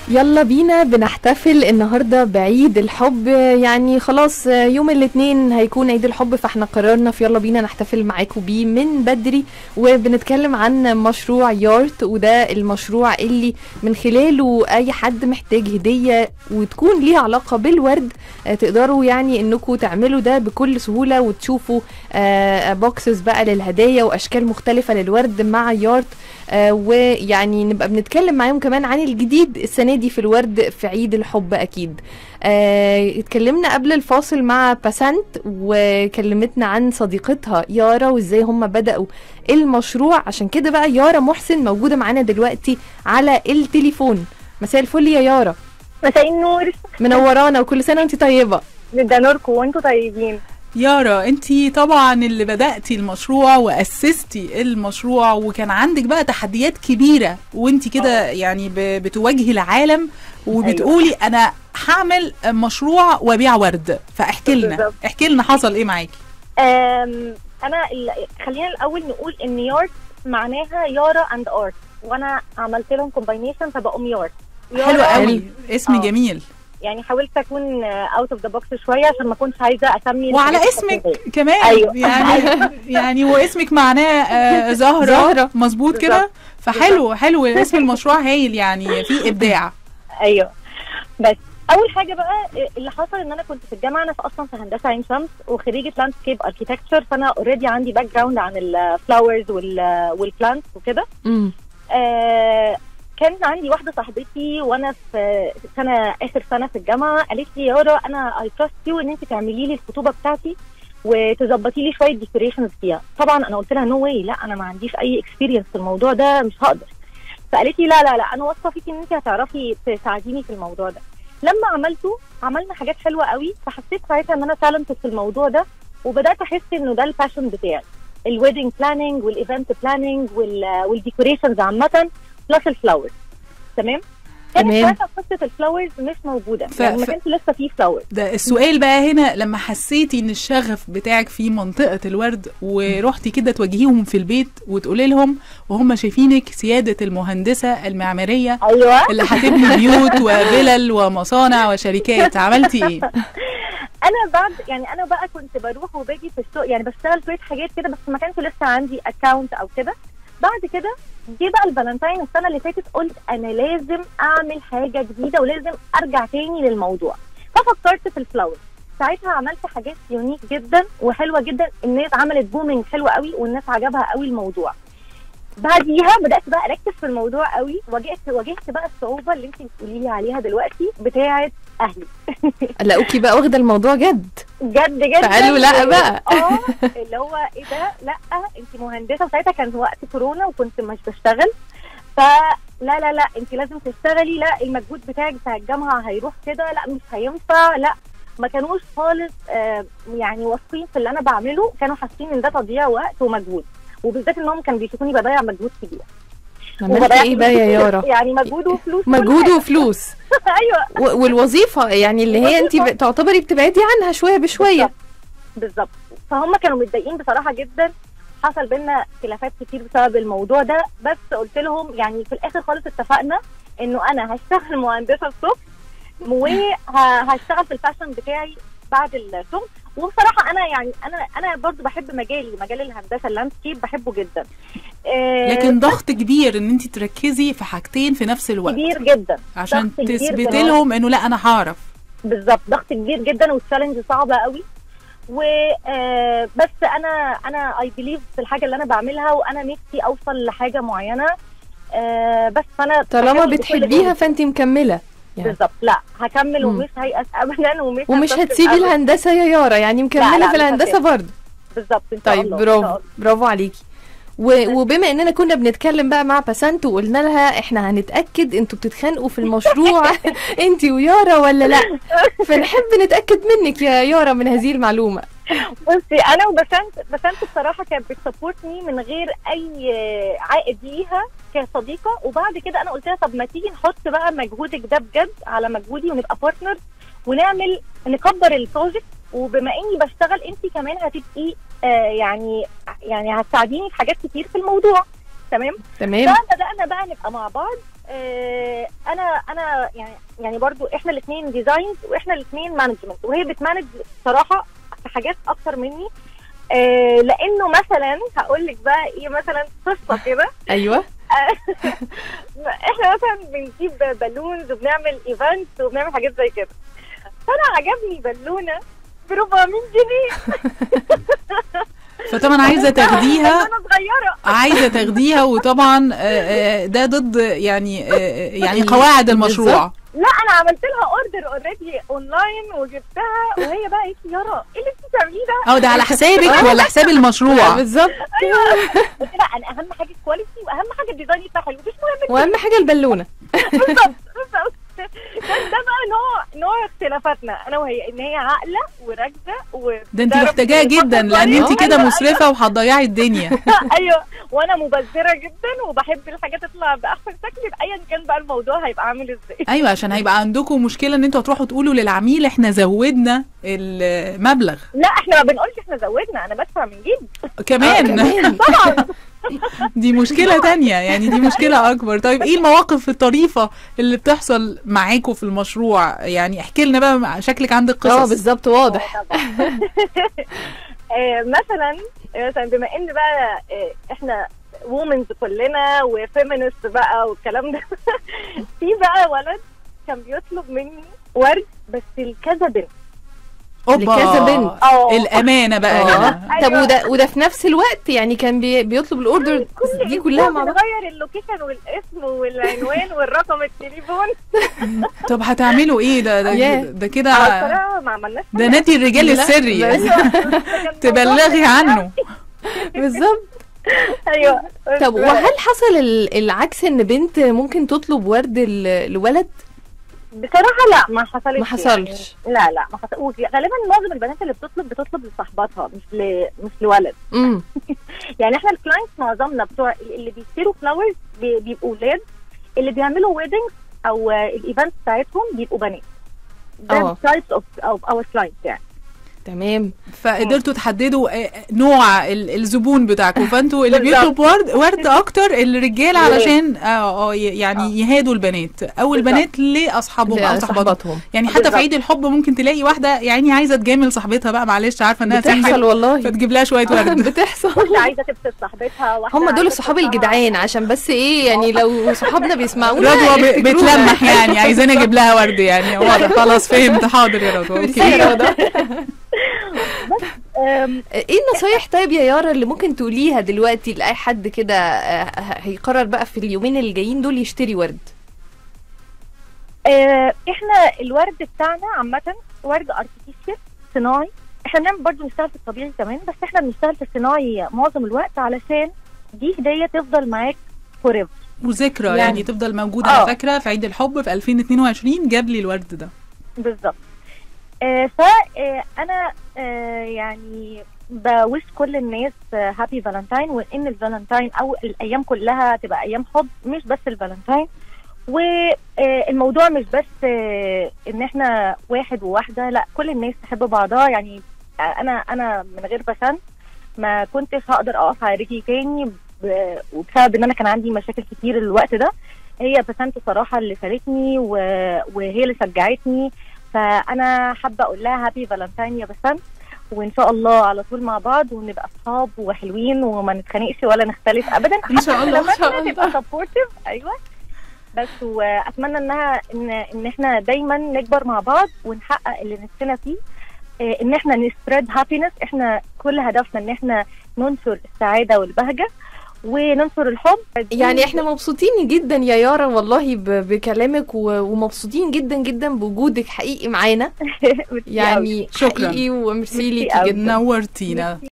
يلا بينا بنحتفل النهارده بعيد الحب يعني خلاص يوم الاثنين هيكون عيد الحب فاحنا قررنا في يلا بينا نحتفل معاكم بيه من بدري وبنتكلم عن مشروع يارت وده المشروع اللي من خلاله اي حد محتاج هديه وتكون ليها علاقه بالورد آه، تقدروا يعني انكم تعملوا ده بكل سهوله وتشوفوا بوكسز بقى للهدايا واشكال مختلفه للورد مع يارت آه، ويعني نبقى بنتكلم معاهم كمان عن الجديد السنه دي في الورد في عيد الحب اكيد آه، اتكلمنا قبل الفاصل مع باسنت وكلمتنا عن صديقتها يارا وازاي هم بدأوا المشروع عشان كده بقى يارا محسن موجودة معانا دلوقتي على التليفون مساء الفل يا يارا مساء النور منورانا وكل سنة وانت طيبة ده نوركم وانتوا طيبين يارا انتي طبعا اللي بدأتي المشروع وأسستي المشروع وكان عندك بقى تحديات كبيرة وانتي كده يعني ب- بتواجهي العالم وبتقولي انا هعمل مشروع وابيع ورد فاحكي لنا بالظبط. احكي لنا حصل ايه معاكي أم انا ال- خلينا الاول نقول ان يارت معناها يارا اند ارت وانا عملت لهم كومباينيشن فبقوا يارت حلو قوي حلو. اسم اه. جميل يعني حاولت اكون اوت اوف ذا بوكس شويه عشان ما كنتش عايزه اسمي وعلى الحاجات اسمك التقليدية. كمان أيوة. يعني يعني واسمك معناه آه، زهرة زهرة. مظبوط كده فحلو حلو اسم المشروع هايل يعني فيه ابداع ايوه بس اول حاجه بقى اللي حصل ان انا كنت في الجامعه انا في اصلا في هندسه عين شمس وخريجه لاندسكيب اركيتكتشر فانا اوريدي عندي باك جراوند عن الفلاورز والبلانتس وكده امم آه كان عندي واحده صاحبتي وانا في سنه اخر سنه في الجامعه قالت لي يارا انا اي تراست يو ان انت تعملي لي الخطوبه بتاعتي وتظبطي لي شويه ديكوريشنز فيها طبعا انا قلت لها نو واي لا انا ما عنديش اي اكسبيرينس في الموضوع ده مش هقدر فقالت لي لا لا لا انا واثقه فيكي ان انت هتعرفي تساعديني في الموضوع ده لما عملته عملنا حاجات حلوه قوي فحسيت ساعتها ان انا تالنتد في الموضوع ده وبدات احس انه ده الباشن بتاعي الويدنج بلاننج والايفنت بلاننج والديكوريشنز عامه بلس الفلاورز تمام كانت تمام. ساعتها قصه الفلاورز مش موجوده ف- يعني ما ف- كانش لسه فيه فلاورز ده السؤال بقى هنا لما حسيتي ان الشغف بتاعك في منطقة الورد ورحتي كده تواجهيهم في البيت وتقولي لهم وهم شايفينك سيادة المهندسة المعمارية ايوه اللي هتبني بيوت وفلل ومصانع وشركات عملتي ايه؟ انا بعد يعني انا بقى كنت بروح وباجي في السوق يعني بشتغل شويه حاجات كده بس ما كانش لسه عندي اكونت او كده بعد كده جه بقى الفالنتاين السنه اللي فاتت قلت انا لازم اعمل حاجه جديده ولازم ارجع تاني للموضوع ففكرت في الفلاور ساعتها عملت حاجات يونيك جدا وحلوه جدا الناس عملت بومينج حلوه قوي والناس عجبها قوي الموضوع بعديها بدات بقى اركز في الموضوع قوي واجهت واجهت بقى الصعوبه اللي انت بتقولي لي عليها دلوقتي بتاعه اهلي لقوكي بقى واخدة الموضوع جد جد جدا فقالوا لا بقى. اه اللي هو ايه ده لا انت مهندسه وساعتها كان وقت كورونا وكنت مش بشتغل فلا لا لا انت لازم تشتغلي لا المجهود بتاعك بتاع الجامعه هيروح كده لا مش هينفع لا ما كانوش خالص آه يعني واثقين في اللي انا بعمله كانوا حاسين ان ده تضييع وقت ومجهود وبالذات انهم كانوا بيشوفوني بضيع مجهود كبير عملتي وبضيع ايه بقى فلوس يا كتير. يارا يعني مجهود وفلوس كل مجهود حاجة. وفلوس ايوه و- والوظيفة يعني اللي هي انت الوظيفة. تعتبري بتبعدي عنها شوية بشوية بالظبط فهم كانوا متضايقين بصراحه جدا حصل بينا خلافات كتير بسبب الموضوع ده بس قلت لهم يعني في الاخر خالص اتفقنا انه انا هشتغل مهندسه الصبح وهشتغل في الفاشن بتاعي بعد الشغل وبصراحه انا يعني انا انا برضو بحب مجالي مجال الهندسه اللاندسكيب بحبه جدا آه، لكن ضغط كبير ان انت تركزي في حاجتين في نفس الوقت كبير جدا عشان ضغط كبير تثبتي كمان. لهم انه لا انا هعرف بالظبط ضغط كبير جدا والتشالنج صعبه قوي و آه، بس انا انا اي بليف في الحاجه اللي انا بعملها وانا نفسي اوصل لحاجه معينه آه، بس فانا طالما بحاول بكل بتحبيها جهدي. فانت مكملة يعني بالظبط لا هكمل مم. ومش هيأس ابدا ومش ومش هستسلم هتسيبي أبداً. الهندسة يا يارا يعني مكملة لا، في مش الهندسة هسيبها. برضه بالظبط ان شاء طيب الله إن شاء برافو الله. برافو عليكي و- وبما اننا كنا بنتكلم بقى مع بسنت وقلنا لها احنا هنتاكد انتوا بتتخانقوا في المشروع انت ويارا ولا لا فنحب نتاكد منك يا يارا من هذه المعلومه بصي انا وبسنت بسنت بصراحه كانت بتسبورتني من غير اي عائد ليها كصديقه وبعد كده انا قلت لها طب ما تيجي نحط بقى مجهودك ده بجد على مجهودي ونبقى بارتنر ونعمل نكبر البروجكت وبما اني بشتغل انت كمان هتبقي آه يعني يعني هتساعديني في حاجات كتير في الموضوع تمام تمام فبدانا بقى نبقى مع بعض آه، انا انا يعني يعني برضو احنا الاثنين ديزاينز واحنا الاثنين مانجمنت وهي بتمانج صراحه في حاجات اكتر مني آه، لانه مثلا هقول لك بقى ايه مثلا قصه كده ايوه احنا مثلا بنجيب بالونز وبنعمل ايفنتس وبنعمل حاجات زي كده فانا عجبني بالونه ب 400 جنيه فطبعا عايزه تاخديها انا صغيره عايزه تاخديها وطبعا آه، آه، ده ضد يعني آه، آه، يعني قواعد المشروع لا انا عملت لها اوردر اوريدي اونلاين وجبتها وهي بقى قالت لي يارا ايه اللي انت بتعمليه ده؟ اه ده على حسابك ولا حساب المشروع بالظبط قلت لها انا اهم حاجه الكواليتي واهم حاجه الديزاين يطلع حلو مش مهم واهم حاجه البالونه بالظبط بالظبط كان ده بقى نوع نوع اختلافاتنا انا وهي ان هي عاقله وراكزه و ده انت بتعرف محتاجاه جدا لان أيوة، انت كده أيوة، مسرفه وهتضيعي الدنيا ايوه وانا مبذره جدا وبحب الحاجات تطلع باحسن شكل ايا كان بقى الموضوع هيبقى عامل ازاي ايوه عشان هيبقى عندكم مشكله ان انتوا هتروحوا تقولوا للعميل احنا زودنا المبلغ لا احنا ما بنقولش احنا زودنا انا بدفع من جيبي كمان كمان. طبعا دي مشكله تانية يعني دي مشكله اكبر طيب ايه المواقف الطريفه اللي بتحصل معاكم في المشروع يعني احكي لنا بقى مع- شكلك عندك اه قصص بالظبط واضح طبعا آه، مثلا مثلا بما ان بقى آه، احنا وومنز كلنا وفيمينست بقى والكلام ده في بقى ولد كان بيطلب مني ورد بس لكذا بنت لكذا بنت. اه الامانه بقى اه هنا طب وده وده في نفس الوقت يعني كان بي بيطلب الاوردر كل دي كلها مع بعض بنغير اللوكيشن والاسم والعنوان والرقم التليفون طب هتعملوا ايه ده ده, ياه. ده كده الصراحه ما عملناش ده نادي الرجال لا، السري بس- تبلغي عنه بالظبط ايوه طب وهل حصل ال- العكس ان بنت ممكن تطلب ورد ل- لولد بصراحه لا ما حصلش ما حصلش. يعني. لا لا ما حصل غالبا معظم البنات اللي بتطلب بتطلب لصاحباتها مش ل... مش لولد امم يعني احنا الكلاينتس معظمنا بتوع اللي بيشتروا فلاورز بي- بيبقوا ولاد اللي بيعملوا ويدنجز او الايفنتس بتاعتهم بيبقوا بنات ده اه. تايبس اوف اوف اور كلاينتس يعني تمام فقدرتوا تحددوا آه، نوع ال- الزبون بتاعكم فانتوا اللي بالظبط. بيطلب ورد ورد اكتر الرجال ولاد. علشان اه اه ي- يعني يهادوا البنات او بالظبط. البنات لاصحابهم او صحباتهم صحباتهم يعني حتى في بالظبط. عيد الحب ممكن تلاقي واحده يعني عايزه تجامل صاحبتها بقى معلش عارفه انها بتحصل سنجل والله فتجيب لها شويه ورد بتحصل واحده عايزه تبسط صاحبتها واحده هم دول عايزة الصحاب تبسطها. الجدعان عشان بس ايه يعني لو صحابنا بيسمعونا رضوى ب- يفتكرونا. بتلمح يعني عايزاني اجيب لها ورد يعني واضح خلاص فهمت حاضر يا رضوى ميرسي يا اوكي رضا أم، ايه النصايح طيب يا يارا اللي ممكن تقوليها دلوقتي لاي حد كده آه، هيقرر بقى في اليومين اللي جايين دول يشتري ورد آه، احنا الورد بتاعنا عامة ورد ارتفيشال صناعي احنا بنعمل برضه نشتغل في الطبيعي كمان بس احنا بنشتغل في الصناعي معظم الوقت علشان دي هدية تفضل معاك فور ايفر وذكرى يعني, يعني- تفضل موجوده آه. انا فاكره في عيد الحب في 2022 جاب لي الورد ده بالظبط آه فانا آه يعني بوش كل الناس هابي فالنتاين وان الفالنتاين او الايام كلها تبقى ايام حب مش بس الفالنتاين والموضوع مش بس آه، ان احنا واحد وواحده لا كل الناس تحب بعضها يعني آه، انا انا من غير بسنت ما كنتش هقدر اقف على رجلي تاني ب- وبسبب ان انا كان عندي مشاكل كتير الوقت ده هي بسنت صراحه اللي شالتني و- وهي اللي شجعتني فانا حابه اقول لها هابي فالنتاين يا بسنت وان شاء الله على طول مع بعض ونبقى اصحاب وحلوين وما نتخانقش ولا نختلف ابدا إن شاء الله، إن لما شاء إحنا الله. تبقى سبورتيف ايوه بس واتمنى انها ان ان احنا دايما نكبر مع بعض ونحقق اللي نفسنا فيه إيه، ان احنا نسبريد هابينس احنا كل هدفنا ان احنا ننشر السعاده والبهجه وننشر الحب يعني احنا مبسوطين جدا يا يارا والله ب- بكلامك و- ومبسوطين جدا جدا بوجودك حقيقي معانا يعني شكراً. حقيقي وميرسي ميرسي ليكي أوي. جدا نورتينا